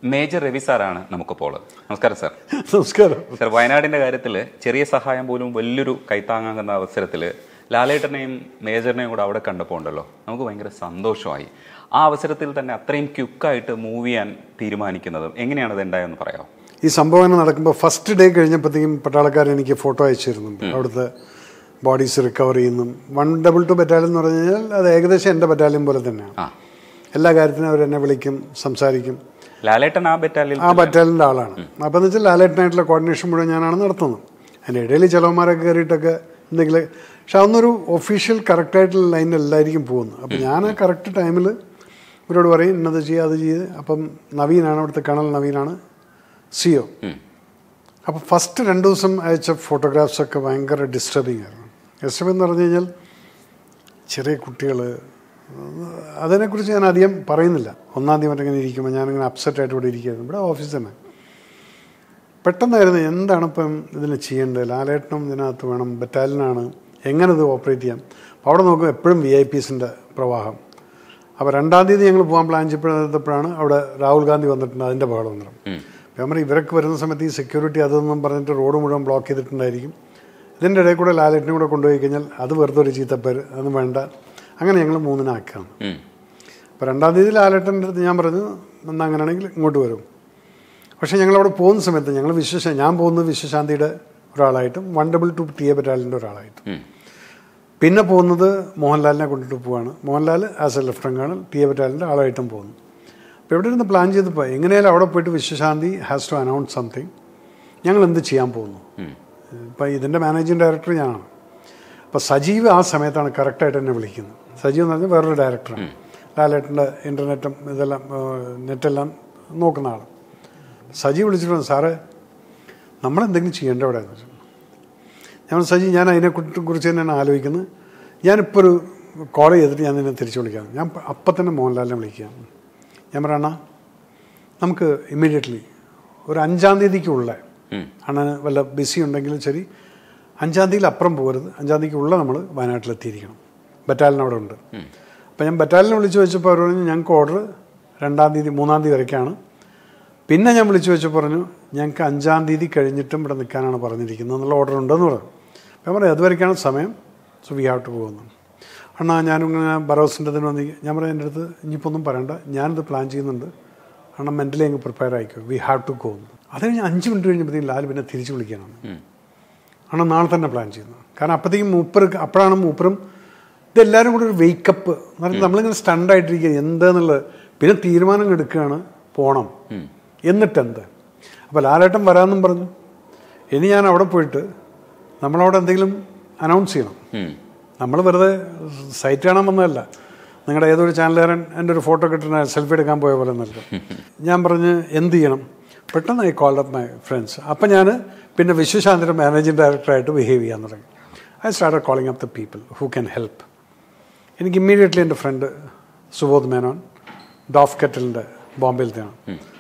Major Ravi സാറാണ് നമുക്കിപ്പോൾ ഉള്ളത് നമസ്കാരം സാർ നമസ്കാരം സാർ വയനാടിന്റെ കാര്യത്തിൽ ചെറിയ സഹായം പോലും വലിയൊരു കൈത്താങ്ങാകുന്ന അവസരത്തിൽ ലാലേട്ടനെയും മേജറിനെയും കൂടെ അവിടെ കണ്ടപ്പോൾ ഉണ്ടല്ലോ നമുക്ക് ഭയങ്കര സന്തോഷമായി ആ അവസരത്തിൽ തന്നെ അത്രയും ക്യുക്കായിട്ട് മൂവ് ചെയ്യാൻ തീരുമാനിക്കുന്നതും എങ്ങനെയാണ് ഇത് ഉണ്ടായെന്ന് പറയാമോ ഈ സംഭവം നടക്കുമ്പോൾ ഫസ്റ്റ് ഡേ കഴിഞ്ഞപ്പോഴത്തേക്കും പട്ടാളക്കാർ എനിക്ക് ഫോട്ടോ അയച്ചു തരുന്നുണ്ട് അവിടുത്തെ ബോഡീസ് റിക്കവർ ചെയ്യുന്നു വൺ ഡബിൾ ടു ബറ്റാലിയൻ എന്ന് പറഞ്ഞു കഴിഞ്ഞാൽ അത് ഏകദേശം എൻ്റെ ബറ്റാലിയൻ പോലെ തന്നെയാണ് ആ എല്ലാ കാര്യത്തിനും അവർ എന്നെ വിളിക്കും സംസാരിക്കും ലാലേട്ടൻ ആ ബറ്റാലിയൻ ആ ബറ്റാലിയൻ്റെ ആളാണ് അപ്പോൾ എന്ന് വെച്ചാൽ ലാലേട്ടനായിട്ടുള്ള കോർഡിനേഷൻ മുഴുവൻ ഞാനാണ് നടത്തുന്നത് അതിൻ്റെ ഇടയിൽ ചിലവന്മാരൊക്കെ കയറിയിട്ടൊക്കെ എന്തെങ്കിലും പക്ഷെ അതൊന്നൊരു ഒഫീഷ്യൽ കറക്റ്റായിട്ടുള്ള ലൈനിൽ എല്ലായിരിക്കും പോകുന്നത് അപ്പം ഞാൻ ആ കറക്റ്റ് ടൈമിൽ ഇവരോട് പറയും ഇന്നത് ചെയ്യുക അത് ചെയ്ത് അപ്പം നവീനാണ് അവിടുത്തെ കണൽ നവീനാണ് സിഒ അപ്പോൾ ഫസ്റ്റ് രണ്ട് ദിവസം അയച്ച ഫോട്ടോഗ്രാഫ്സ് ഒക്കെ ഭയങ്കര ഡിസ്റ്റർബിങ് ആയിരുന്നു ഡിസ്റ്റർബിങ് എന്ന് പറഞ്ഞു കഴിഞ്ഞാൽ ചെറിയ കുട്ടികൾ അതിനെക്കുറിച്ച് ഞാൻ അധികം പറയുന്നില്ല ഒന്നാം തീയതി മറ്റിങ്ങനെ ഇരിക്കുമ്പോൾ ഞാനിങ്ങനെ അപ്സെറ്റ് ആയിട്ട് ഇവിടെ ഇരിക്കുകയായിരുന്നു ഇവിടെ ഓഫീസിൽ തന്നെ പെട്ടെന്നായിരുന്നു എന്താണ് ഇപ്പം ഇതിന് ചെയ്യേണ്ടത് ലാലേട്ടനും ഇതിനകത്ത് വേണം ബറ്റാലിയനാണ് എങ്ങനെ ഇത് ഓപ്പറേറ്റ് ചെയ്യാം അപ്പോൾ അവിടെ നോക്കുമ്പോൾ എപ്പോഴും വി ഐ പീസിൻ്റെ പ്രവാഹം അപ്പോൾ രണ്ടാം തീയതി ഞങ്ങൾ പോകാൻ പ്ലാൻ ചെയ്യപ്പോഴപ്പോഴാണ് അവിടെ രാഹുൽ ഗാന്ധി വന്നിട്ടുണ്ട് അതിൻ്റെ ബഹളം നിറം ഞാൻ പറയും ഇവരൊക്കെ വരുന്ന സമയത്ത് ഈ സെക്യൂരിറ്റി അതൊന്നും പറഞ്ഞിട്ട് റോഡ് മുഴുവൻ ബ്ലോക്ക് ചെയ്തിട്ടുണ്ടായിരിക്കും ഇതിൻ്റെ ഇടയിൽ കൂടെ ലാലേട്ടിനെ കൂടെ കൊണ്ടുപോയി കഴിഞ്ഞാൽ അത് വെറുതെ ഒരു ചീത്തപ്പേര് അതൊന്നും വേണ്ട അങ്ങനെ ഞങ്ങൾ മൂന്നിനാക്കുകയാണ് അപ്പോൾ രണ്ടാം തീയതി ലാലേട്ടൻ്റെ അടുത്ത് ഞാൻ പറഞ്ഞു എന്നാൽ അങ്ങനെയാണെങ്കിൽ ഇങ്ങോട്ട് വരും പക്ഷേ ഞങ്ങളവിടെ പോകുന്ന സമയത്ത് ഞങ്ങൾ വിശ്വശ ഞാൻ പോകുന്നത് വിശ്വശാന്തിയുടെ ഒരാളായിട്ടും one double two T A ബറ്റാലിയൻ്റെ ഒരാളായിട്ടും പിന്നെ പോകുന്നത് മോഹൻലാലിനെ കൊണ്ടിട്ട് പോവാണ് Mohanlal as a lieutenant colonel T A ബറ്റാലിയൻ്റെ ആളായിട്ടും പോകുന്നു അപ്പോൾ ഇവിടെ ഇരുന്ന് പ്ലാൻ ചെയ്തപ്പോൾ എങ്ങനെയാലും അവിടെ പോയിട്ട് Viswasanthi has to announce something ഞങ്ങൾ എന്ത് ചെയ്യാൻ പോകുന്നു ഇപ്പം ഇതിൻ്റെ മാനേജിങ് ഡയറക്ടർ ഞാനാണ് അപ്പോൾ സജീവ് ആ സമയത്താണ് കറക്റ്റായിട്ട് എന്നെ വിളിക്കുന്നത് സജീവ് എന്ന് പറഞ്ഞാൽ വേറൊരു ഡയറക്ടറാണ് ലാലേട്ടൻ്റെ ഇൻ്റർനെറ്റും ഇതെല്ലാം നെറ്റെല്ലാം നോക്കുന്ന ആൾ സജീവ് വിളിച്ചിട്ട് പറഞ്ഞു, സാറേ നമ്മളെന്തെങ്കിലും ചെയ്യേണ്ട അവിടെ എന്ന് വെച്ചു ഞാൻ സജി ഞാൻ അതിനെ കുറിച്ച് കുറിച്ച് തന്നെയാണ് ആലോചിക്കുന്നത് ഞാനിപ്പോൾ ഒരു കോൾ ചെയ്തിട്ട് ഞാൻ നിന്നെ തിരിച്ചു വിളിക്കാം ഞാൻ പ- അപ്പം തന്നെ മോഹൻലാലിനെ വിളിക്കാം ഞാൻ പറയണ നമുക്ക് ഇമ്മീഡിയറ്റ്ലി ഒരു അഞ്ചാം തീയതിക്കുള്ള അണ്ണന് വല്ല ബിസി ഉണ്ടെങ്കിലും ശരി അഞ്ചാം തീയതിയിൽ അപ്പുറം പോകരുത് അഞ്ചാം തീയതിക്കുള്ള നമ്മൾ വയനാട്ടിലെത്തിയിരിക്കണം ബറ്റാലിയൻ അവിടെ ഉണ്ട് അപ്പം ഞാൻ ബറ്റാലിയനെ വിളിച്ച് വെച്ചപ്പോൾ അവർ പറഞ്ഞു ഞങ്ങൾക്ക് ഓർഡർ രണ്ടാം തീയതി മൂന്നാം തീയതി വരയ്ക്കാണ് പിന്നെ ഞാൻ വിളിച്ചു വെച്ച് പറഞ്ഞു ഞങ്ങൾക്ക് അഞ്ചാം തീയതി കഴിഞ്ഞിട്ടും ഇവിടെ നിൽക്കാനാണ് പറഞ്ഞിരിക്കുന്നത് എന്നുള്ള ഓർഡർ ഉണ്ടെന്ന് പറഞ്ഞു അപ്പം ഞാൻ പറഞ്ഞു അതുവരയ്ക്കാണ് സമയം സോ വി ഹാവ് ടു പോകുന്നു അണ്ണാ ഞാനിങ്ങനെ ബറോസിൻ്റെ ഇതിന് വന്നി ഞാൻ പറഞ്ഞു എൻ്റെ അടുത്ത് ഇനിയിപ്പോൾ ഒന്നും പറയണ്ട ഞാനിത് പ്ലാൻ ചെയ്യുന്നുണ്ട് അണ്ണാ മെൻ്റലി അങ്ങ് പ്രിപ്പയർ ആയിക്കോ വി ഹാവ് ടു ഗോ അത് കഴിഞ്ഞ് അഞ്ച് മിനിറ്റ് കഴിഞ്ഞപ്പോഴത്തേക്കും ലാൽ പിന്നെ തിരിച്ച് വിളിക്കാനാണ് ആണ് നാളെ തന്നെ പ്ലാൻ ചെയ്യുന്നത് കാരണം അപ്പോഴത്തേക്കും മൂപ്പർ അപ്പോഴാണ് മൂപ്പറും ഇതെല്ലാവരും കൂടി ഒരു വെയ്ക്കപ്പ് എന്ന് പറഞ്ഞാൽ നമ്മളിങ്ങനെ സ്റ്റണ്ടായിട്ടിരിക്കുക എന്താന്നുള്ളത് പിന്നെ തീരുമാനം എടുക്കുകയാണ് പോണം എന്നിട്ടെന്ത് അപ്പോൾ ലാലേട്ടൻ വരാമെന്നും പറഞ്ഞു ഇനി ഞാൻ അവിടെ പോയിട്ട് നമ്മളവിടെ എന്തെങ്കിലും അനൗൺസ് ചെയ്യണം നമ്മൾ വെറുതെ സൈറ്റ് കാണാൻ വന്നതല്ല നിങ്ങളുടെ ഏതൊരു ചാനലുകാരൻ എൻ്റെ ഒരു ഫോട്ടോ കിട്ടുന്ന സെൽഫി എടുക്കാൻ പോയ പോലെ നൽകും ഞാൻ പറഞ്ഞ് എന്ത് ചെയ്യണം പെട്ടെന്ന് I called up my friends അപ്പം ഞാൻ പിന്നെ വിശ്വശാന്തിയുടെ മാനേജിംഗ് ഡയറക്ടറായിട്ട് ബിഹേവ് ചെയ്യാൻ തുടങ്ങി I start calling up the people who can help എനിക്ക് ഇമ്മീഡിയറ്റ്ലി എൻ്റെ ഫ്രണ്ട് സുബോധ് മേനോൻ ഡോഫ് കെറ്റലിൻ്റെ ബോംബെയിലത്തെയാണ്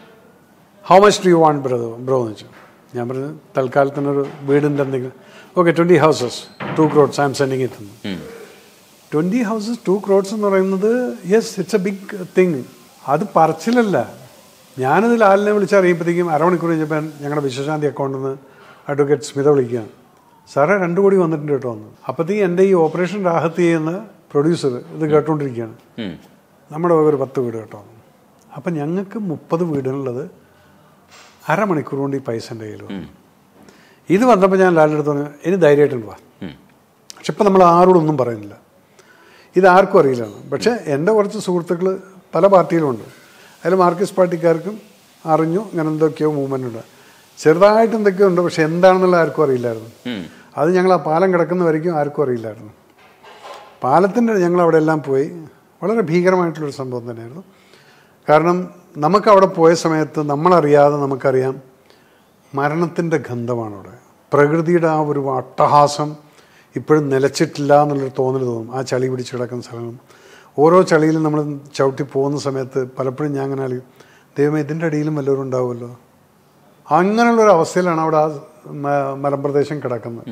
how much do you want brother bro എന്ന് വെച്ചു ഞാൻ പറഞ്ഞു തൽക്കാലത്തിനൊരു വീടിൻ്റെ എന്തെങ്കിലും okay twenty houses two crores I'm sending it twenty houses two crores എന്ന് പറയുന്നത് yes it's a big thing അത് പറച്ചിലല്ല ഞാനത് ലാലിനെ വിളിച്ചറിയുമ്പോഴത്തേക്കും അരമണിക്കൂർ കഴിഞ്ഞപ്പോൾ ഞങ്ങളുടെ വിശ്വശാന്തി അക്കൗണ്ടിൽ നിന്ന് അഡ്വക്കേറ്റ് സ്മിത വിളിക്കുകയാണ് സാറേ രണ്ട് കോടി വന്നിട്ടുണ്ട് കേട്ടോ എന്ന് അപ്പോഴത്തേക്കും എൻ്റെ ഈ ഓപ്പറേഷൻ രാഹത്ത് ചെയ്യുന്ന പ്രൊഡ്യൂസർ ഇത് കേട്ടോണ്ടിരിക്കുകയാണ് നമ്മുടെ വക ഒരു പത്ത് വീട് കേട്ടോ അപ്പം ഞങ്ങൾക്ക് മുപ്പത് വീടുള്ളത് അരമണിക്കൂർ കൊണ്ട് ഈ പൈസ എൻ്റെ കയ്യിൽ വന്നു ഇത് വന്നപ്പോൾ ഞാൻ ലാലിൻ്റെ പറഞ്ഞു ഇനി ധൈര്യമായിട്ടുണ്ട് വാ പക്ഷെ ഇപ്പം നമ്മൾ ആരോടൊന്നും പറയുന്നില്ല ഇത് ആർക്കും അറിയില്ലാണ് പക്ഷേ എൻ്റെ കുറച്ച് സുഹൃത്തുക്കൾ പല പാർട്ടിയിലുമുണ്ട് അതിൽ മാർക്സിസ്റ്റ് പാർട്ടിക്കാർക്കും അറിഞ്ഞു ഇങ്ങനെ എന്തൊക്കെയോ മൂവ്മെൻ്റ് ഉണ്ട് ചെറുതായിട്ട് എന്തൊക്കെയോ ഉണ്ട് പക്ഷെ എന്താണെന്നുള്ള ആർക്കും അറിയില്ലായിരുന്നു അത് ഞങ്ങൾ ആ പാലം കിടക്കുന്നവരേക്കും ആർക്കും അറിയില്ലായിരുന്നു പാലത്തിൻ്റെ ഞങ്ങൾ അവിടെ എല്ലാം പോയി വളരെ ഭീകരമായിട്ടുള്ളൊരു സംഭവം തന്നെയായിരുന്നു കാരണം നമുക്ക് അവിടെ പോയ സമയത്ത് നമ്മളറിയാതെ നമുക്കറിയാം മരണത്തിൻ്റെ ഗന്ധമാണ് അവിടെ പ്രകൃതിയുടെ ആ ഒരു അട്ടഹാസം ഇപ്പോഴും നിലച്ചിട്ടില്ല എന്നുള്ളൊരു തോന്നൽ തോന്നും ആ ചളി പിടിച്ച് കിടക്കുന്ന സ്ഥലം ഓരോ ചളിയിലും നമ്മൾ ചവിട്ടി പോകുന്ന സമയത്ത് പലപ്പോഴും ഞാൻ അങ്ങനെ അറിയും ദൈവമേ ഇതിൻ്റെ അടിയിലും വല്ലവരും ഉണ്ടാവുമല്ലോ അങ്ങനെയുള്ളൊരു അവസ്ഥയിലാണ് അവിടെ ആ മ- മലമ്പ്രദേശം കിടക്കുന്നത്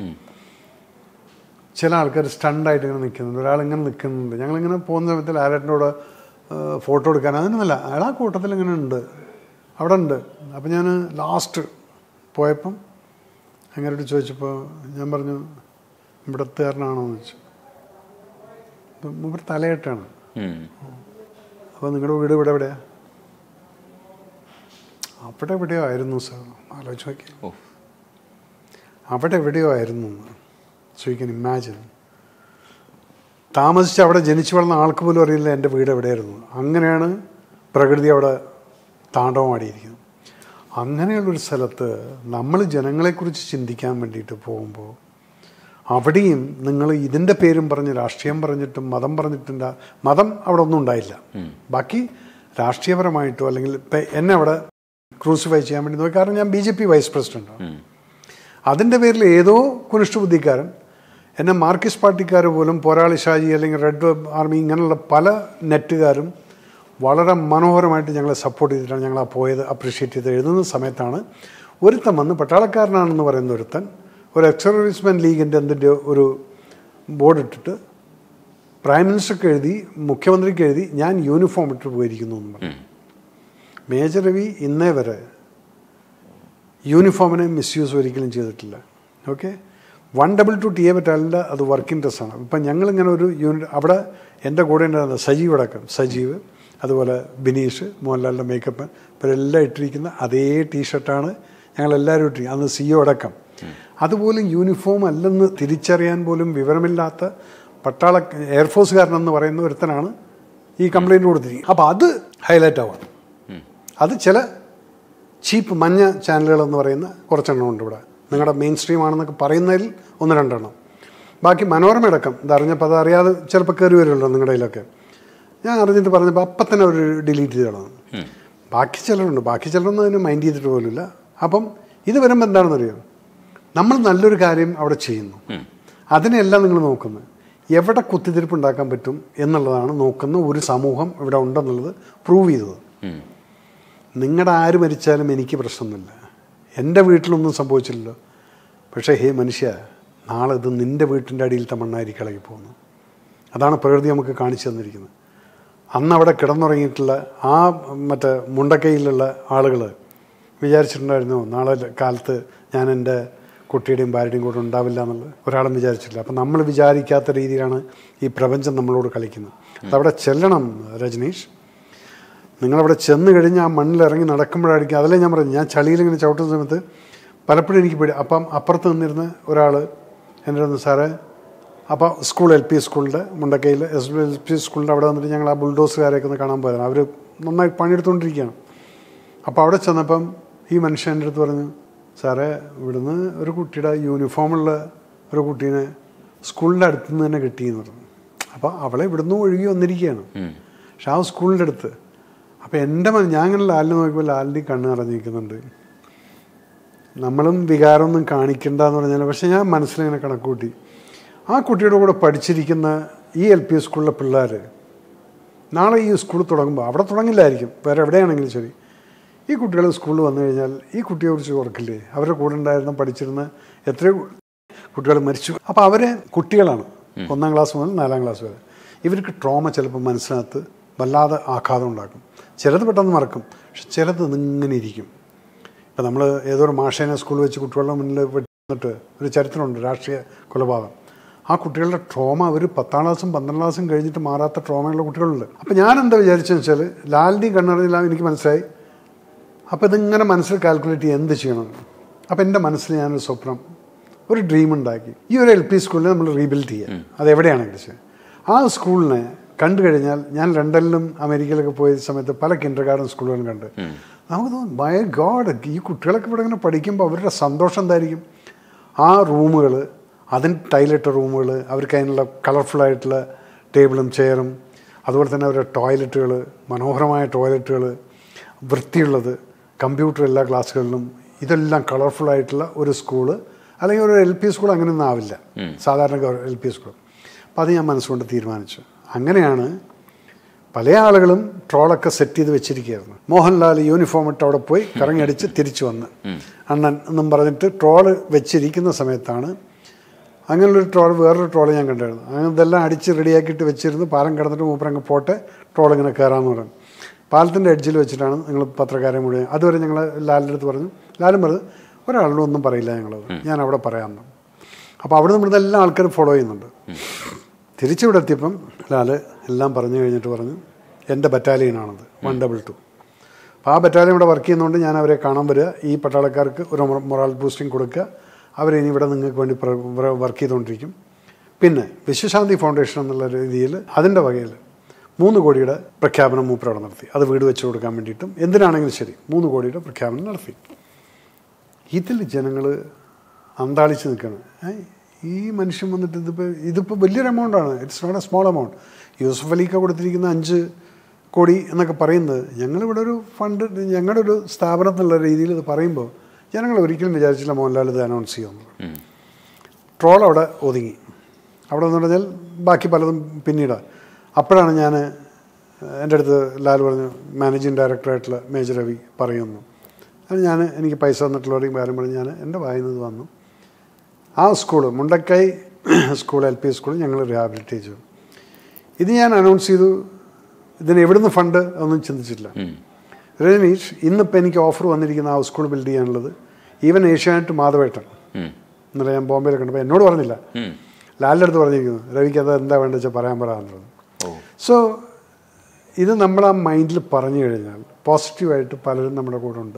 ചില ആൾക്കാർ സ്റ്റണ്ടായിട്ട് ഇങ്ങനെ നിൽക്കുന്നുണ്ട് ഒരാൾ ഇങ്ങനെ നിൽക്കുന്നുണ്ട് ഞങ്ങളിങ്ങനെ പോകുന്ന സമയത്ത് ലാലേട്ടൻ്റെ കൂടെ ഫോട്ടോ എടുക്കാൻ അതിനൊന്നുമല്ല അയാൾ ആ കൂട്ടത്തിൽ ഇങ്ങനെ ഉണ്ട് അവിടെ ഉണ്ട് അപ്പം ഞാൻ ലാസ്റ്റ് പോയപ്പം അങ്ങോട്ട് ചോദിച്ചപ്പോൾ ഞാൻ പറഞ്ഞു ഇവിടത്തുകാരനാണോ എന്ന് ചോദിച്ചു അപ്പം മൂപ്പർ തലയെട്ടാണ് ഉം. അപ്പോൾ നിങ്ങളുടെ വീട് ഇവിടെ എവിടെയാ അവിടെ എവിടെയോ ആയിരുന്നു സാർ ആലോചിച്ച് നോക്കി ഓ അവിടെ എവിടെയോ ആയിരുന്നു സോ യു കൻ ഇമാജിൻ താമസിച്ച് അവിടെ ജനിച്ചു വളർന്ന ആൾക്ക് പോലും അറിയില്ല എൻ്റെ വീട് എവിടെയായിരുന്നു അങ്ങനെയാണ് പ്രകൃതി അവിടെ താണ്ഡവമാടിയിരിക്കുന്നത് അങ്ങനെയുള്ളൊരു സ്ഥലത്ത് നമ്മൾ ജനങ്ങളെക്കുറിച്ച് ചിന്തിക്കാൻ വേണ്ടിയിട്ട് പോകുമ്പോൾ അവിടെയും നിങ്ങൾ ഇതിൻ്റെ പേരും പറഞ്ഞ് രാഷ്ട്രീയം പറഞ്ഞിട്ടും മതം പറഞ്ഞിട്ടുണ്ട് മതം അവിടെ ഒന്നും ഉണ്ടായില്ല ബാക്കി രാഷ്ട്രീയപരമായിട്ടോ അല്ലെങ്കിൽ ഇപ്പം എന്നെ അവിടെ ക്രൂസിഫൈ ചെയ്യാൻ വേണ്ടി നോക്കി കാരണം ഞാൻ ബി ജെ പി വൈസ് പ്രസിഡൻ്റാണ് അതിൻ്റെ പേരിൽ ഏതോ കുനിഷ്ഠ ബുദ്ധിക്കാരൻ എന്നെ മാർക്സിസ്റ്റ് പാർട്ടിക്കാർ പോലും പോരാളി ഷാജി അല്ലെങ്കിൽ റെഡ് ആർമി ഇങ്ങനെയുള്ള പല നെറ്റുകാരും വളരെ മനോഹരമായിട്ട് ഞങ്ങളെ സപ്പോർട്ട് ചെയ്തിട്ടാണ് ഞങ്ങൾ ആ പോയത് അപ്രീഷിയേറ്റ് ചെയ്ത് എഴുതുന്ന സമയത്താണ് ഒരുത്തൻ വന്ന് പട്ടാളക്കാരനാണെന്ന് പറയുന്ന ഒരുത്തൻ ഒരു എക്സ് സർവീസ്മെൻ ലീഗിൻ്റെ എന്തിൻ്റെ ഒരു ബോർഡ് ഇട്ടിട്ട് പ്രൈം മിനിസ്റ്റർക്ക് എഴുതി മുഖ്യമന്ത്രിക്ക് എഴുതി ഞാൻ യൂണിഫോം ഇട്ട് പോയിരിക്കുന്നു എന്ന് പറഞ്ഞു മേജർ രവി ഇന്നേ വരെ യൂണിഫോമിനെ മിസ്യൂസ് ഒരിക്കലും ചെയ്തിട്ടില്ല okay one double two T A ബറ്റാലിൻ്റെ അത് വർക്കിംഗ് ഡ്രസ്സാണ് ഇപ്പം ഞങ്ങളിങ്ങനെ ഒരു യൂണിറ്റ് അവിടെ എൻ്റെ കൂടെ ഉണ്ടായിരുന്ന സജീവ് അടക്കം സജീവ് അതുപോലെ ബിനീഷ് മോഹൻലാലിൻ്റെ മേക്കപ്പ് ഇവരെല്ലാം ഇട്ടിരിക്കുന്ന അതേ ടീഷർട്ടാണ് ഞങ്ങളെല്ലാവരും ഇട്ടിരിക്കുന്നത് അന്ന് സിഒ അടക്കം അതുപോലും യൂണിഫോം അല്ലെന്ന് തിരിച്ചറിയാൻ പോലും വിവരമില്ലാത്ത പട്ടാള എയർഫോഴ്സുകാരനെന്ന് പറയുന്ന ഒരുത്തനാണ് ഈ കംപ്ലൈൻറ്റ് കൊടുത്തിരിക്കുന്നത് അപ്പോൾ അത് ഹൈലൈറ്റ് ആവാം അത് ചില ചീപ്പ് മഞ്ഞ ചാനലുകൾ എന്ന് പറയുന്ന കുറച്ചെണ്ണം ഉണ്ട് ഇവിടെ നിങ്ങളുടെ മെയിൻ സ്ട്രീം ആണെന്നൊക്കെ പറയുന്നതിൽ ഒന്ന് രണ്ടെണ്ണം ബാക്കി മനോരമ അടക്കം ഇതറിഞ്ഞപ്പോൾ അത് അറിയാതെ ചിലപ്പോൾ കയറി വരുമല്ലോ നിങ്ങളുടെ കയ്യിലൊക്കെ ഞാൻ അറിഞ്ഞിട്ട് പറഞ്ഞപ്പോൾ അപ്പം തന്നെ അവർ ഡിലീറ്റ് ചെയ്ത് കളഞ്ഞു ബാക്കി ചിലരുണ്ട് ബാക്കി ചിലരൊന്നും അതിന് മൈൻഡ് ചെയ്തിട്ട് പോലുമില്ല അപ്പം ഇത് വരുമ്പോൾ എന്താണെന്നറിയോ നമ്മൾ നല്ലൊരു കാര്യം അവിടെ ചെയ്യുന്നു അതിനെല്ലാം നിങ്ങൾ നോക്കുന്നത് എവിടെ കുത്തിത്തിരിപ്പ് ഉണ്ടാക്കാൻ പറ്റും എന്നുള്ളതാണ് നോക്കുന്ന ഒരു സമൂഹം ഇവിടെ ഉണ്ടെന്നുള്ളത് പ്രൂവ് ചെയ്തത് ഉം. നിങ്ങളുടെ ആര് മരിച്ചാലും എനിക്ക് പ്രശ്നമൊന്നുമില്ല എൻ്റെ വീട്ടിലൊന്നും സംഭവിച്ചില്ലല്ലോ പക്ഷേ ഹേ മനുഷ്യ നാളെ ഇത് നിൻ്റെ വീട്ടിൻ്റെ അടിയിലത്തെ മണ്ണായിരിക്കും ഇളകി പോകുന്നത് അതാണ് പ്രകൃതി നമുക്ക് കാണിച്ചു തന്നിരിക്കുന്നത് അന്ന് അവിടെ കിടന്നുറങ്ങിയിട്ടുള്ള ആ മറ്റേ മുണ്ടക്കൈയിലുള്ള ആളുകൾ വിചാരിച്ചിട്ടുണ്ടായിരുന്നു നാളെ കാലത്ത് ഞാൻ എൻ്റെ കുട്ടിയുടെയും ഭാര്യയുടെയും കൂടെ ഉണ്ടാവില്ല എന്നുള്ളത് ഒരാളും വിചാരിച്ചിട്ടില്ല അപ്പം നമ്മൾ വിചാരിക്കാത്ത രീതിയിലാണ് ഈ പ്രപഞ്ചം നമ്മളോട് കളിക്കുന്നത് അതവിടെ ചെല്ലണം രജനീഷ് നിങ്ങളവിടെ ചെന്ന് കഴിഞ്ഞ് ആ മണ്ണിൽ ഇറങ്ങി നടക്കുമ്പോഴായിരിക്കും അതല്ലേ ഞാൻ പറഞ്ഞു ഞാൻ ചളിയിൽ ഇങ്ങനെ ചവിട്ടുന്ന സമയത്ത് പലപ്പോഴും എനിക്ക് പേടി അപ്പം അപ്പുറത്ത് നിന്നിരുന്ന ഒരാൾ എൻ്റെ അടുത്ത് സാറേ അപ്പോൾ സ്കൂൾ എൽ പി സ്കൂളിൻ്റെ മുണ്ടക്കയിൽ എസ് എൽ പി സ്കൂളിൻ്റെ അവിടെ വന്നിട്ട് ഞങ്ങൾ ആ ബുൾഡോസുകാരെയൊക്കെ ഒന്ന് കാണാൻ പോയതാണ് അവർ നന്നായി പണിയെടുത്തുകൊണ്ടിരിക്കുകയാണ് അപ്പോൾ അവിടെ ചെന്നപ്പം ഈ മനുഷ്യൻ എൻ്റെ അടുത്ത് പറഞ്ഞു സാറേ ഇവിടുന്ന് ഒരു കുട്ടിയുടെ യൂണിഫോമുള്ള ഒരു കുട്ടീനെ സ്കൂളിൻ്റെ അടുത്ത് നിന്ന് തന്നെ കിട്ടിയെന്ന് പറഞ്ഞു അപ്പോൾ അവളെ ഇവിടുന്ന് ഒഴുകി വന്നിരിക്കുകയാണ് പക്ഷെ ആ സ്കൂളിൻ്റെ അടുത്ത് അപ്പോൾ എൻ്റെ മന ഞാൻ ഇങ്ങനെ ലാലിനെ നോക്കിയപ്പോൾ ലാലിൻ്റെ കണ്ണ് നിറഞ്ഞിരിക്കുന്നുണ്ട് നമ്മളും വികാരമൊന്നും കാണിക്കണ്ട എന്ന് പറഞ്ഞാൽ പക്ഷെ ഞാൻ മനസ്സിലിങ്ങനെ കണക്കൂട്ടി ആ കുട്ടിയുടെ കൂടെ പഠിച്ചിരിക്കുന്ന ഈ എൽ പി സ്കൂളിലെ പിള്ളേർ നാളെ ഈ സ്കൂൾ തുടങ്ങുമ്പോൾ അവിടെ തുടങ്ങില്ലായിരിക്കും വേറെ എവിടെയാണെങ്കിലും ശരി ഈ കുട്ടികൾ സ്കൂളിൽ വന്നു കഴിഞ്ഞാൽ ഈ കുട്ടിയെക്കുറിച്ച് ഓർക്കില്ലേ അവരുടെ കൂടെ ഉണ്ടായിരുന്ന പഠിച്ചിരുന്ന എത്രയോ കുട്ടികൾ മരിച്ചു അപ്പോൾ അവരെ കുട്ടികളാണ് ഒന്നാം ക്ലാസ് മുതൽ നാലാം ക്ലാസ് വരെ ഇവർക്ക് ട്രോമ ചിലപ്പോൾ മനസ്സിനകത്ത് വല്ലാതെ ആഘാതം ഉണ്ടാക്കും ചിലത് പെട്ടെന്ന് മറക്കും പക്ഷെ ചിലത് ഇങ്ങനെ ഇരിക്കും ഇപ്പം നമ്മൾ ഏതോ ഒരു മാഷേനെ സ്കൂളിൽ വെച്ച് കുട്ടികളുടെ മുന്നിൽ വന്നിട്ട് ഒരു ചരിത്രമുണ്ട് രാഷ്ട്രീയ കൊലപാതകം ആ കുട്ടികളുടെ ട്രോമ അവർ പത്താം ക്ലാസ്സും പന്ത്രണ്ടാം ക്ലാസ്സും കഴിഞ്ഞിട്ട് മാറാത്ത ട്രോമയുള്ള കുട്ടികളുണ്ട് അപ്പം ഞാൻ എന്താ വിചാരിച്ചതെന്ന് വെച്ചാൽ ലാലിൻ്റെയും കണ്ണറിഞ്ഞില്ല എനിക്ക് മനസ്സിലായി അപ്പോൾ ഇതിങ്ങനെ മനസ്സിൽ കാൽക്കുലേറ്റ് ചെയ്ത് എന്ത് ചെയ്യണം അപ്പോൾ എൻ്റെ മനസ്സിൽ ഞാനൊരു സ്വപ്നം ഒരു ഡ്രീം ഉണ്ടാക്കി ഈ ഒരു എൽ പി സ്കൂളിനെ നമ്മൾ റീബിൽഡ് ചെയ്യുക അത് എവിടെയാണെങ്കിലും ശരി ആ സ്കൂളിനെ കണ്ടു കഴിഞ്ഞാൽ ഞാൻ ലണ്ടനിലും അമേരിക്കയിലൊക്കെ പോയ സമയത്ത് പല കിൻഡർ ഗാർഡൻ സ്കൂളുകളും കണ്ട് നമുക്ക് തോന്നും ബൈ ഗോഡ് ഈ കുട്ടികളൊക്കെ ഇവിടെ ഇങ്ങനെ പഠിക്കുമ്പോൾ അവരുടെ സന്തോഷം എന്തായിരിക്കും ആ റൂമുകൾ അതിന് ടൈലിട്ട റൂമുകൾ അവർക്ക് അതിനുള്ള കളർഫുൾ ആയിട്ടുള്ള ടേബിളും ചെയറും അതുപോലെ തന്നെ അവരുടെ ടോയ്ലറ്റുകൾ മനോഹരമായ ടോയ്ലറ്റുകൾ വൃത്തിയുള്ളത് കമ്പ്യൂട്ടർ എല്ലാ ക്ലാസ്സുകളിലും ഇതെല്ലാം കളർഫുൾ ആയിട്ടുള്ള ഒരു സ്കൂള് അല്ലെങ്കിൽ ഒരു എൽ പി സ്കൂൾ അങ്ങനെയൊന്നും ആവില്ല സാധാരണ എൽ പി സ്കൂൾ അപ്പോൾ അത് ഞാൻ മനസ്സുകൊണ്ട് തീരുമാനിച്ചു അങ്ങനെയാണ് പല ആളുകളും ട്രോളൊക്കെ സെറ്റ് ചെയ്ത് വെച്ചിരിക്കുകയായിരുന്നു മോഹൻലാൽ യൂണിഫോം ഇട്ട് അവിടെ പോയി കറങ്ങിയടിച്ച് തിരിച്ചു വന്ന് അണ്ണൻ എന്നും പറഞ്ഞിട്ട് ട്രോള് വെച്ചിരിക്കുന്ന സമയത്താണ് അങ്ങനെയുള്ളൊരു ട്രോൾ വേറൊരു ട്രോൾ ഞാൻ കണ്ടായിരുന്നു അങ്ങനെ ഇതെല്ലാം അടിച്ച് റെഡിയാക്കിയിട്ട് വെച്ചിരുന്നു പാലം കിടന്നിട്ട് മൂപ്പരങ്ങ് പോട്ടെ ട്രോൾ ഇങ്ങനെ കയറാമെന്ന് പറഞ്ഞു പാലത്തിൻ്റെ എഡ്ജിൽ വെച്ചിട്ടാണ് നിങ്ങൾ പത്രക്കാരെ മുഴുവൻ അതുവരെ ഞങ്ങൾ ലാലിൻ്റെ അടുത്ത് പറഞ്ഞു ലാലും പറഞ്ഞു ഒരാളോടും ഒന്നും പറയില്ല ഞങ്ങൾ ഞാൻ അവിടെ പറയാമെന്ന് അപ്പോൾ അവിടെ നിന്ന് എല്ലാ ആൾക്കാരും ഫോളോ ചെയ്യുന്നുണ്ട് തിരിച്ചിവിടെ എത്തിയപ്പം ലാല് എല്ലാം പറഞ്ഞു കഴിഞ്ഞിട്ട് പറഞ്ഞു എൻ്റെ ബറ്റാലിയനാണത് വൺ ഡബിൾ ടു അപ്പോൾ ആ ബറ്റാലിയൻ ഇവിടെ വർക്ക് ചെയ്യുന്നതുകൊണ്ട് ഞാൻ അവരെ കാണാൻ വരിക ഈ പട്ടാളക്കാർക്ക് ഒരു മൊറാൽ ബൂസ്റ്റിംഗ് കൊടുക്കുക അവരെ ഇനി ഇവിടെ നിങ്ങൾക്ക് വേണ്ടി വർക്ക് ചെയ്തുകൊണ്ടിരിക്കും പിന്നെ വിശ്വശാന്തി ഫൗണ്ടേഷൻ എന്നുള്ള രീതിയിൽ അതിൻ്റെ വകയിൽ മൂന്ന് കോടിയുടെ പ്രഖ്യാപനം മൂപ്പർ അവിടെ നടത്തി അത് വീട് വെച്ച് കൊടുക്കാൻ വേണ്ടിയിട്ടും എന്തിനാണെങ്കിലും ശരി മൂന്ന് കോടിയുടെ പ്രഖ്യാപനം നടത്തി ഇതിൽ ജനങ്ങൾ അന്താളിച്ച് നിൽക്കുകയാണ് ഏ, ഈ മനുഷ്യൻ വന്നിട്ട് ഇതിപ്പോൾ ഇതിപ്പോൾ വലിയൊരു എമൗണ്ടാണ് it's not a small amount Yusuf അലിക്ക കൊടുത്തിരിക്കുന്ന അഞ്ച് കോടി എന്നൊക്കെ പറയുന്നത് ഞങ്ങളിവിടെ ഒരു ഫണ്ട് ഞങ്ങളുടെ ഒരു സ്ഥാപനം എന്നുള്ള രീതിയിൽ ഇത് പറയുമ്പോൾ ജനങ്ങൾ ഒരിക്കലും വിചാരിച്ചില്ല മോഹൻലാൽ ഇത് അനൗൺസ് ചെയ്യുമെന്നുള്ളത് ട്രോൾ അവിടെ ഒതുങ്ങി അവിടെ എന്ന് പറഞ്ഞാൽ ബാക്കി പലതും പിന്നീട് അപ്പോഴാണ് ഞാൻ എൻ്റെ അടുത്ത് ലാൽ പറഞ്ഞു മാനേജിങ് ഡയറക്ടറായിട്ടുള്ള മേജർ രവി പറയുന്നു അത് ഞാൻ എനിക്ക് പൈസ തന്നിട്ടുള്ളവരെയും കാര്യം പറഞ്ഞ് ഞാൻ എൻ്റെ വായുന്നത് വന്നു ആ school Mundakkai school L P school ഞങ്ങൾ റിഹാബിലിറ്റേറ്റ് ചെയ്തു ഇത് ഞാൻ അനൗൺസ് ചെയ്തു ഇതിന് എവിടുന്ന് ഫണ്ട് ഒന്നും ചിന്തിച്ചിട്ടില്ല രജനീഷ് ഇന്നിപ്പോൾ എനിക്ക് ഓഫർ വന്നിരിക്കുന്ന ആ സ്കൂൾ ബിൽഡ് ചെയ്യാനുള്ളത് ഈവൻ ഏഷ്യാനെറ്റ് മാധവേട്ടൻ ഇന്നലെ ഞാൻ ബോംബെയിൽ കണ്ടപ്പോൾ എന്നോട് പറഞ്ഞില്ല ലാലിൻ്റെ അടുത്ത് പറഞ്ഞിരിക്കുന്നു രവിക്ക് അത് എന്താ വേണ്ടത് വെച്ചാൽ പറയാൻ പറയാന്നുള്ളത് ഓ സോ ഇത് നമ്മൾ ആ മൈൻഡിൽ പറഞ്ഞു കഴിഞ്ഞാൽ പോസിറ്റീവായിട്ട് പലരും നമ്മുടെ കൂടെ ഉണ്ട്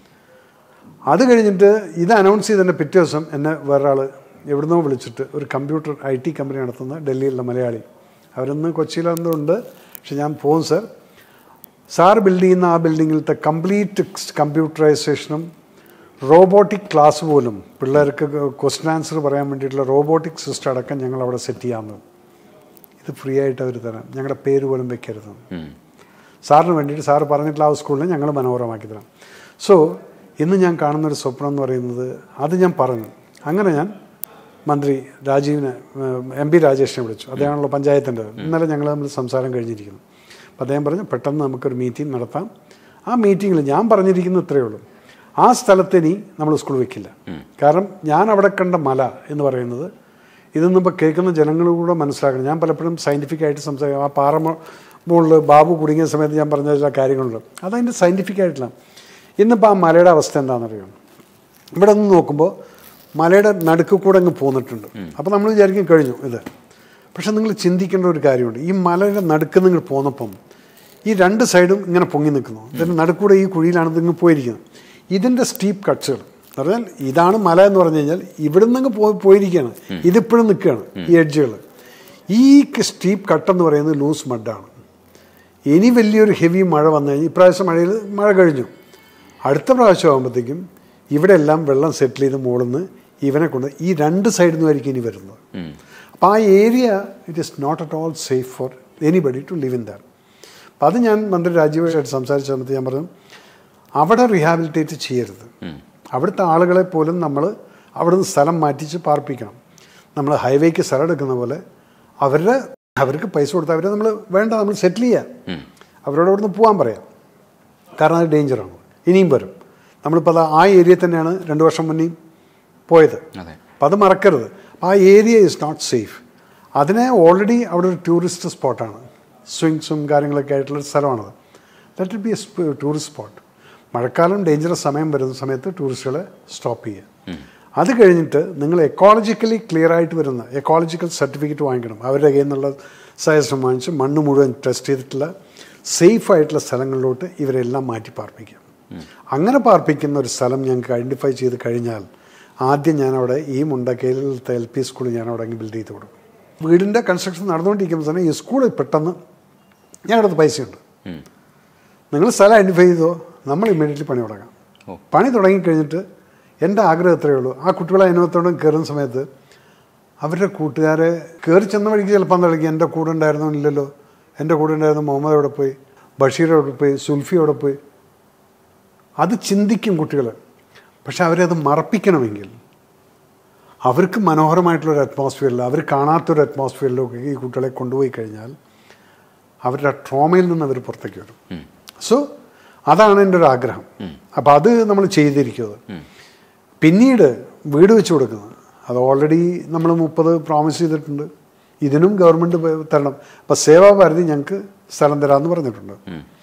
അത് കഴിഞ്ഞിട്ട് ഇത് അനൗൺസ് ചെയ്തതിൻ്റെ പിറ്റേ ദിവസം എന്നെ വേറൊരാൾ എവിടുന്നോ വിളിച്ചിട്ട് ഒരു കമ്പ്യൂട്ടർ ഐ ടി കമ്പനി നടത്തുന്ന ഡൽഹിയിലുള്ള മലയാളി അവരൊന്ന് കൊച്ചിയിലെന്തോ ഉണ്ട് പക്ഷെ ഞാൻ പോകും സർ സാർ ബിൽഡ് ചെയ്യുന്ന ആ ബിൽഡിങ്ങിലത്തെ കംപ്ലീറ്റ് കമ്പ്യൂട്ടറൈസേഷനും റോബോട്ടിക് ക്ലാസ് പോലും പിള്ളേർക്ക് ക്വസ്റ്റൻ ആൻസർ പറയാൻ വേണ്ടിയിട്ടുള്ള റോബോട്ടിക് സിസ്റ്റം അടക്കം ഞങ്ങൾ അവിടെ സെറ്റ് ചെയ്യാമെന്ന് ഇത് ഫ്രീ ആയിട്ട് അവർ തരാം ഞങ്ങളുടെ പേര് പോലും വെക്കരുത് സാറിന് വേണ്ടിയിട്ട് സാറ് പറഞ്ഞിട്ടുള്ള ആ സ്കൂളിനെ ഞങ്ങൾ മനോഹരമാക്കി തരാം സോ ഇന്ന് ഞാൻ കാണുന്നൊരു സ്വപ്നം എന്ന് പറയുന്നത് അത് ഞാൻ പറഞ്ഞു അങ്ങനെ ഞാൻ മന്ത്രി രാജീവിനെ എം പി രാജേഷിനെ വിളിച്ചു അദ്ദേഹമാണല്ലോ പഞ്ചായത്തിൻ്റെ ഇന്നലെ ഞങ്ങൾ തമ്മിൽ സംസാരം കഴിഞ്ഞിരിക്കുന്നു അപ്പോൾ അദ്ദേഹം പറഞ്ഞു പെട്ടെന്ന് നമുക്കൊരു മീറ്റിംഗ് നടത്താം ആ മീറ്റിങ്ങിൽ ഞാൻ പറഞ്ഞിരിക്കുന്നത് ഇത്രയേ ഉള്ളൂ ആ സ്ഥലത്ത് ഇനി നമ്മൾ സ്കൂൾ വെക്കില്ല കാരണം ഞാൻ അവിടെ കണ്ട മല എന്ന് പറയുന്നത് ഇതൊന്നും ഇപ്പോൾ കേൾക്കുന്ന ജനങ്ങളൂടെ മനസ്സിലാക്കണം ഞാൻ പലപ്പോഴും സയൻറ്റിഫിക് ആയിട്ട് സംസാരിക്കും ആ പാറ മുകളിൽ ബാബു കുടുങ്ങിയ സമയത്ത് ഞാൻ പറഞ്ഞ ചില കാര്യങ്ങളുണ്ട് അതതിൻ്റെ സയൻറ്റിഫിക് ആയിട്ടുള്ള ഇന്നിപ്പോൾ ആ മലയുടെ അവസ്ഥ എന്താണെന്നറിയാം ഇവിടെ നിന്ന് നോക്കുമ്പോൾ മലയുടെ നടുക്ക് കൂടെ അങ്ങ് പോന്നിട്ടുണ്ട് അപ്പോൾ നമ്മൾ വിചാരിക്കും കഴിഞ്ഞു ഇത് പക്ഷെ നിങ്ങൾ ചിന്തിക്കേണ്ട ഒരു കാര്യമുണ്ട് ഈ മലയുടെ നടുക്ക് നിങ്ങൾ പോന്നപ്പം ഈ രണ്ട് സൈഡും ഇങ്ങനെ പൊങ്ങി നിൽക്കുന്നു ഇതിൻ്റെ നടുക്കൂടെ ഈ കുഴിയിലാണ് ഇതിങ്ങ് പോയിരിക്കുന്നത് ഇതിൻ്റെ സ്റ്റീപ്പ് കട്ട്സുകൾ എന്ന് പറഞ്ഞാൽ ഇതാണ് മല എന്ന് പറഞ്ഞു കഴിഞ്ഞാൽ ഇവിടെ നിന്ന് പോയി പോയിരിക്കുകയാണ് ഇതിപ്പോഴും നിൽക്കുകയാണ് ഈ എഡ്ജുകൾ ഈ സ്റ്റീപ്പ് കട്ട് എന്ന് പറയുന്നത് ലൂസ് മഡാണ് ഇനി വലിയൊരു ഹെവി മഴ വന്നു കഴിഞ്ഞാൽ ഇപ്രാവശ്യം മഴയിൽ മഴ കഴിഞ്ഞു അടുത്ത പ്രാവശ്യം ആകുമ്പോഴത്തേക്കും ഇവിടെ എല്ലാം വെള്ളം സെറ്റിൽ ചെയ്ത് മുകളിൽ ഇവനെ കൊണ്ട് ഈ രണ്ട് സൈഡിൽ നിന്നുമായിരിക്കും ഇനി വരുന്നത് അപ്പോൾ ആ area it is not at all safe for anybody to live in there അപ്പം അത് ഞാൻ മന്ത്രി രാജീവായിട്ട് സംസാരിച്ച സമയത്ത് ഞാൻ പറഞ്ഞു അവിടെ റീഹാബിലിറ്റേറ്റ് ചെയ്യരുത് അവിടുത്തെ ആളുകളെ പോലും നമ്മൾ അവിടുന്ന് സ്ഥലം മാറ്റിച്ച് പാർപ്പിക്കണം നമ്മൾ ഹൈവേക്ക് സ്ഥലം എടുക്കുന്ന പോലെ അവരുടെ അവർക്ക് പൈസ കൊടുത്ത് അവരെ നമ്മൾ വേണ്ട നമ്മൾ സെറ്റിൽ ചെയ്യാം അവരോട് അവിടുന്ന് പോകാൻ പറയാം കാരണം അത് ഡേഞ്ചറാണ് ഇനിയും വരും നമ്മളിപ്പോൾ അത് ആ ഏരിയ തന്നെയാണ് രണ്ട് വർഷം മുന്നേയും പോയത് അതെ അപ്പം അത് മറക്കരുത് ആ ഏരിയ ഈസ് നോട്ട് സേഫ് അതിനെ ഓൾറെഡി അവിടെ ഒരു ടൂറിസ്റ്റ് സ്പോട്ടാണ് സ്വിങ്സും കാര്യങ്ങളൊക്കെ ആയിട്ടുള്ള സ്ഥലമാണത് that will be a tourist spot മഴക്കാലം ഡേഞ്ചറസ് സമയം വരുന്ന സമയത്ത് ടൂറിസ്റ്റുകളെ സ്റ്റോപ്പ് ചെയ്യുക അത് കഴിഞ്ഞിട്ട് നിങ്ങൾ എക്കോളജിക്കലി ക്ലിയർ ആയിട്ട് വരുന്ന എക്കോളജിക്കൽ സർട്ടിഫിക്കറ്റ് വാങ്ങിക്കണം അവരുടെ കയ്യിൽ നിന്നുള്ള സജഷൻ വാങ്ങിച്ച് മണ്ണ് മുഴുവൻ ടെസ്റ്റ് ചെയ്തിട്ടുള്ള സേഫ് ആയിട്ടുള്ള സ്ഥലങ്ങളിലോട്ട് ഇവരെല്ലാം മാറ്റി പാർപ്പിക്കാം അങ്ങനെ പാർപ്പിക്കുന്ന ഒരു സ്ഥലം ഞങ്ങൾക്ക് ഐഡൻറ്റിഫൈ ചെയ്ത് കഴിഞ്ഞാൽ ആദ്യം ഞാൻ അവിടെ ഈ മുണ്ടക്കയിലത്തെ എൽ പി സ്കൂൾ ഞാൻ അവിടെ ബിൽഡ് ചെയ്ത് കൊടുക്കും വീടിൻ്റെ കൺസ്ട്രക്ഷൻ നടന്നുകൊണ്ടിരിക്കുമ്പോൾ തന്നെ ഈ സ്കൂളിൽ പെട്ടെന്ന് ഞങ്ങളുടെ അടുത്ത് പൈസയുണ്ട് നിങ്ങൾ സ്ഥലം ഐഡൻറ്റിഫൈ ചെയ്തോ നമ്മൾ ഇമ്മീഡിയറ്റ്ലി പണി തുടങ്ങാം ഓ. പണി തുടങ്ങിക്കഴിഞ്ഞിട്ട് എൻ്റെ ആഗ്രഹം എത്രയേ ഉള്ളൂ ആ കുട്ടികളെ അനുഭവത്തോടും കയറുന്ന സമയത്ത് അവരുടെ കൂട്ടുകാരെ കയറി ചെന്ന വഴിക്ക് ചിലപ്പോൾ തളിക്കും എൻ്റെ കൂടെ ഉണ്ടായിരുന്നില്ലല്ലോ എൻ്റെ കൂടെ ഉണ്ടായിരുന്ന മുഹമ്മദ് അവിടെ പോയി ബഷീർ അവിടെ പോയി സുൽഫി അവിടെ പോയി അത് ചിന്തിക്കും കുട്ടികൾ പക്ഷെ അവരത് മറപ്പിക്കണമെങ്കിൽ അവർക്ക് മനോഹരമായിട്ടുള്ളൊരു അറ്റ്മോസ്ഫിയറിൽ അവർ കാണാത്തൊരു അറ്റ്മോസ്ഫിയറിലൊക്കെ ഈ കുട്ടികളെ കൊണ്ടുപോയി കഴിഞ്ഞാൽ അവരുടെ ട്രോമയിൽ നിന്ന് അവർ പുറത്തേക്ക് വരും സോ അതാണ് എൻ്റെ ഒരു ആഗ്രഹം അപ്പം അത് നമ്മൾ ചെയ്തിരിക്കുന്നത് പിന്നീട് വീട് വെച്ച് കൊടുക്കുന്നത് അത് ഓൾറെഡി നമ്മൾ മുപ്പത് പ്രോമിസ് ചെയ്തിട്ടുണ്ട് ഇതിനും ഗവൺമെൻറ് തരണം അപ്പം സേവാഭാരതി ഞങ്ങൾക്ക് സ്ഥലം തരാമെന്ന് പറഞ്ഞിട്ടുണ്ട്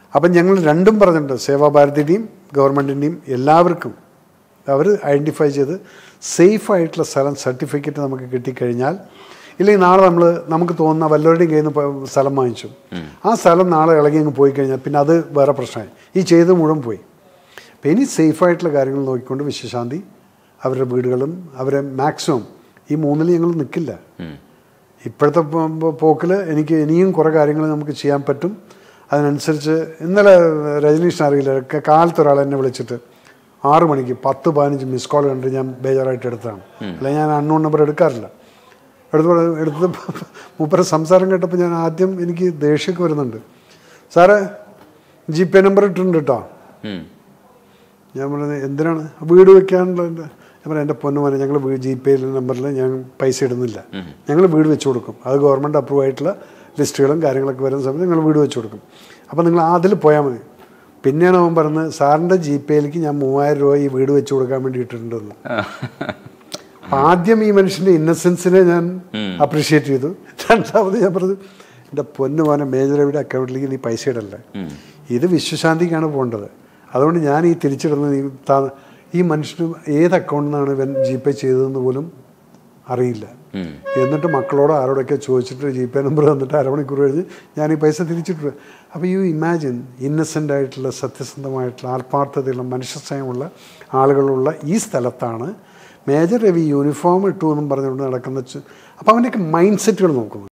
അപ്പം ഞങ്ങൾ രണ്ടും പറഞ്ഞിട്ടുണ്ട് സേവാഭാരതിയുടെയും ഗവൺമെൻറ്റിൻ്റെയും എല്ലാവർക്കും അവർ ഐഡൻറ്റിഫൈ ചെയ്ത് സേഫ് ആയിട്ടുള്ള സ്ഥലം സർട്ടിഫിക്കറ്റ് നമുക്ക് കിട്ടിക്കഴിഞ്ഞാൽ ഇല്ലെങ്കിൽ നാളെ നമ്മൾ നമുക്ക് തോന്നുന്ന വല്ലവരുടെയും കയ്യിൽ നിന്ന് പോ- സ്ഥലം വാങ്ങിച്ചു ആ സ്ഥലം നാളെ ഇളകി അങ്ങ് പോയി കഴിഞ്ഞാൽ പിന്നെ അത് വേറെ പ്രശ്നമായി ഈ ചെയ്ത് മുഴുവൻ പോയി അപ്പം ഇനി സേഫായിട്ടുള്ള കാര്യങ്ങൾ നോക്കിക്കൊണ്ട് വിശ്വശാന്തി അവരുടെ വീടുകളും അവരെ മാക്സിമം ഈ മൂന്നിൽ ഞങ്ങൾ നിൽക്കില്ല ഇപ്പോഴത്തെ പോക്കിൽ എനിക്ക് ഇനിയും കുറേ കാര്യങ്ങൾ നമുക്ക് ചെയ്യാൻ പറ്റും അതിനനുസരിച്ച് ഇന്നലെ രജനീഷിന് അറിയില്ല ക- കാലത്ത് ഒരാൾ എന്നെ വിളിച്ചിട്ട് ആറ് മണിക്ക് പത്ത് പതിനഞ്ച് മിസ് കോൾ കണ്ട് ഞാൻ ബേജാറായിട്ട് എടുത്തതാണ് അല്ല ഞാൻ അൺനോൺ നമ്പർ എടുക്കാറില്ല എടുത്ത് പറ- എടുത്ത് മൂപ്പര സംസാരം കേട്ടപ്പോൾ ഞാൻ ആദ്യം എനിക്ക് ദേഷ്യമൊക്കെ വരുന്നുണ്ട് സാറേ ജി പേ നമ്പർ ഇട്ടിട്ടുണ്ട് കേട്ടോ ഉം. ഞാൻ പറഞ്ഞത് എന്തിനാണ് വീട് വെക്കാനുള്ള എൻ്റെ ഞാൻ പറയാം എൻ്റെ പൊന്നു മോനെ ഞങ്ങൾ ജി പേ നമ്പറിൽ ഞാൻ പൈസ ഇടുന്നില്ല ഞങ്ങൾ വീട് വെച്ച് കൊടുക്കും അത് ഗവൺമെൻറ് അപ്രൂവ് ആയിട്ടുള്ള ലിസ്റ്റുകളും കാര്യങ്ങളൊക്കെ വരുന്ന സമയത്ത് ഞങ്ങൾ വീട് വെച്ച് കൊടുക്കും അപ്പോൾ നിങ്ങൾ അതിൽ പോയാൽ മതി പിന്നെയാണ് അവൻ പറഞ്ഞത് സാറിൻ്റെ ജി പേയിലേക്ക് ഞാൻ മൂവായിരം രൂപ ഈ വീട് വെച്ച് കൊടുക്കാൻ വേണ്ടി ഇട്ടിട്ടുണ്ടെന്ന് അപ്പൊ ആദ്യം ഈ മനുഷ്യൻ്റെ ഇന്നസെൻസിനെ ഞാൻ അപ്രീഷിയേറ്റ് ചെയ്തു രണ്ടാമത് ഞാൻ പറഞ്ഞു എൻ്റെ പൊന്നു മോനെ മേജർ രവിയുടെ അക്കൗണ്ടിലേക്ക് നീ പൈസ ഇടല്ലേ ഇത് വിശ്വശാന്തിക്കാണ് പോകേണ്ടത് അതുകൊണ്ട് ഞാൻ ഈ തിരിച്ചിടുന്നത് ഈ താ- ഈ മനുഷ്യന് ഏത് അക്കൗണ്ടിൽ നിന്നാണ് ഇവൻ ജി പേ ചെയ്തതെന്ന് പോലും അറിയില്ല എന്നിട്ട് മക്കളോട് ആരോടൊക്കെ ചോദിച്ചിട്ട് ജി പേ നമ്പർ തന്നിട്ട് അരമണിക്കൂർ കഴിഞ്ഞ് ഞാൻ ഈ പൈസ തിരിച്ചിട്ടു അപ്പോൾ യു ഇമാജിൻ ഇന്നസെൻ്റ് ആയിട്ടുള്ള സത്യസന്ധമായിട്ടുള്ള ആത്മാർത്ഥതയുള്ള മനുഷ്യസ്നേഹമുള്ള ആളുകളുള്ള ഈ സ്ഥലത്താണ് മേജർ രവി യൂണിഫോം ഇട്ടു എന്നും പറഞ്ഞുകൊണ്ട് നടക്കുന്ന ചു- അപ്പോൾ അവൻ്റെയൊക്കെ മൈൻഡ് സെറ്റുകൾ നോക്കുന്നു